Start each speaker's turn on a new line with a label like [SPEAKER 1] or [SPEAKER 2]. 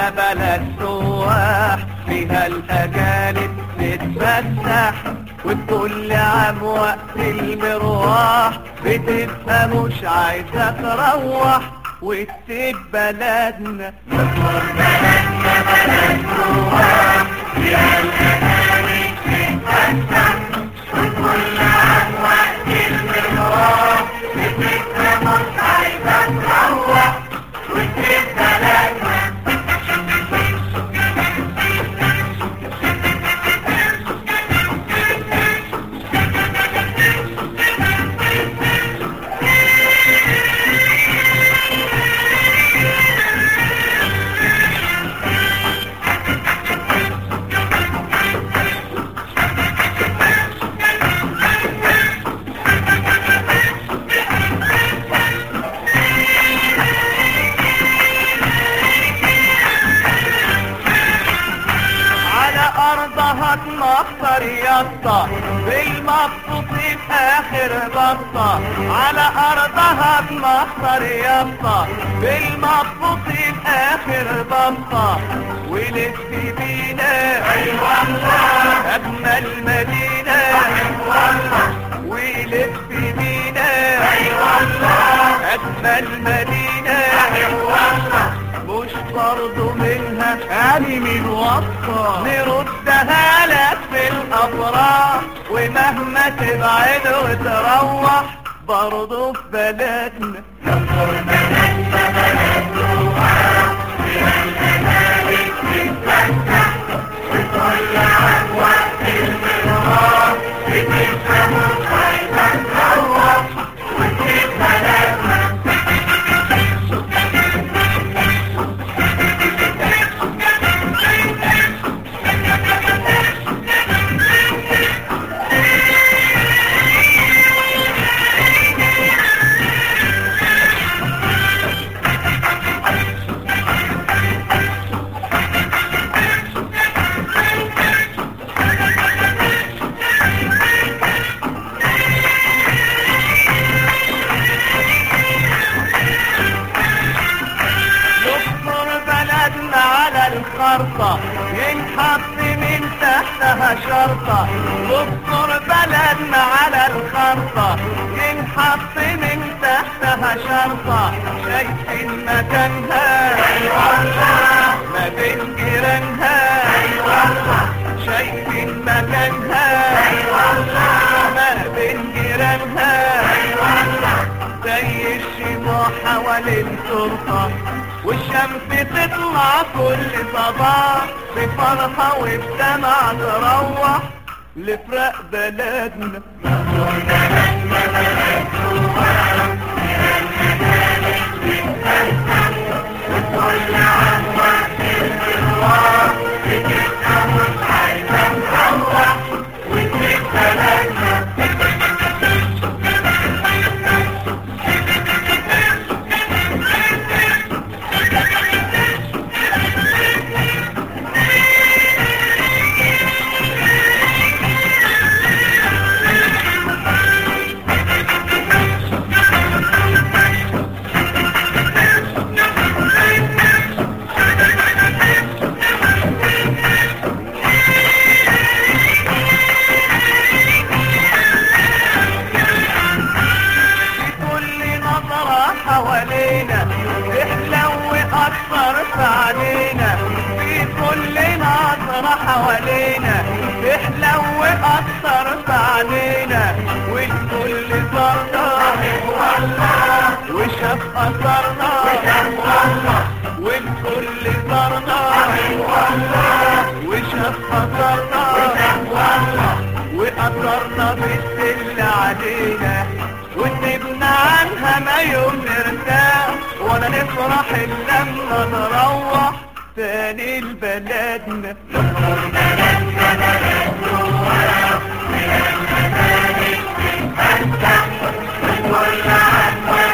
[SPEAKER 1] بلدنا بلد سواح فيها الأجانب تتفسح وكل عام وقت المروح بتبقى مش عايزة تروح وتسيب بلدنا
[SPEAKER 2] مصر بلدنا بلد سواح فيها الأجانب تتفسح وكل عام وقت المروح بتبقى مش عايزة تروح وتسيب بلدنا
[SPEAKER 1] على ارضها تمخر يسطا بالمبسوط في اخر بسطة على ارضها تمخر يسطا بالمبسوط في اخر بسطة ولف بينا
[SPEAKER 2] أي والله
[SPEAKER 1] اجمل مدينة
[SPEAKER 2] أي والله
[SPEAKER 1] ولف بينا
[SPEAKER 2] أي والله
[SPEAKER 1] اجمل مدينة
[SPEAKER 2] أي والله
[SPEAKER 1] مش برضو منها يعني من وصفة نردها لك في الأفراح ومهما تبعد وتروح برضو في بلدنا
[SPEAKER 2] مصر بلدنا بلد سواح فيها الأجانب تتفسح وكل عام وقت المروح بتبقى مش عايزة تروح وتسيب بلدنا
[SPEAKER 1] نصر بلدنا على الخرطة ينحط من تحتها شرطة نصر بلدنا على الخرطة ينحط من تحتها شرطة شايفين مكانها
[SPEAKER 2] أي والله
[SPEAKER 1] ما بين جيرانها
[SPEAKER 2] أي والله
[SPEAKER 1] شايفين مكانها
[SPEAKER 2] أي والله
[SPEAKER 1] ما بين جيرانها
[SPEAKER 2] أي والله
[SPEAKER 1] زي الشموع حوالين التربة والشمس تطلع كل صباح بفرحة وبدمع تروح لفرق بلدنا
[SPEAKER 2] مصر بلدنا بلد سواح فيها الأجانب تتفسح وكل عام وقت المروح بتبقى مش عايزة تروح وتسيب بلدنا
[SPEAKER 1] في كل نظرة حوالينا تحلو أكثر في علينا في كل نظرة حوالينا تحلو أكثر في علينا والكل صرنا
[SPEAKER 2] والله
[SPEAKER 1] وشاف أثرنا
[SPEAKER 2] والله
[SPEAKER 1] والكل صرنا
[SPEAKER 2] والله
[SPEAKER 1] وشاف أثرنا
[SPEAKER 2] والله
[SPEAKER 1] وأثرنا بالسل علينا ونبنى عنها ما يوم نرتاح ولا نفرح إلا لما نروح تاني لبلدنا
[SPEAKER 2] مصر بلدنا بلد سواح فيها الأجانب تتفسح وكل عام